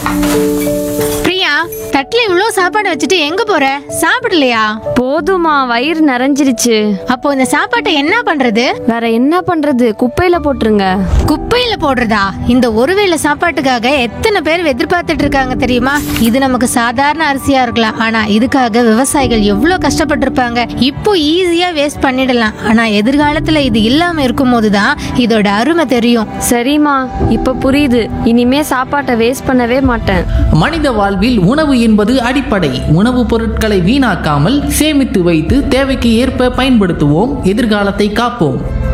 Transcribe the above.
பிரியா தட்டுல இவ்ளோ சாப்பாடு வச்சுட்டு எங்க போற சாப்பிடலையா போதுமா வயிறு நிறைஞ்சிருச்சு அப்போ இந்த சாப்பாட்டை என்ன பண்றது வேற என்ன பண்றது குப்பையில போட்டுருங்க குப்பையில போடுறதா இந்த ஒருவேளை சாப்பாட்டுக்காக எத்தனை பேர் எதிர்பார்த்துட்டு இருக்காங்க தெரியுமா இது நமக்கு சாதாரண அரிசியா இருக்கலாம் ஆனா இதுக்காக விவசாயிகள் எவ்வளவு கஷ்டப்பட்டிருப்பாங்க இப்போ ஈஸியா வேஸ்ட் பண்ணிடலாம் ஆனா எதிர்காலத்துல இது இல்லாம இருக்கும்போது தான் இதோட அருமை தெரியும் சரிம்மா இப்ப புரியுது இனிமே சாப்பாட்டை வேஸ்ட் பண்ணவே மாட்டேன் மனித வாழ்வில் உணவு என்பது அடிப்படை உணவுப் பொருட்களை வீணாக்காமல் சேமித்து வைத்து தேவைக்கு ஏற்ப பயன்படுத்துவோம் எதிர்காலத்தை காப்போம்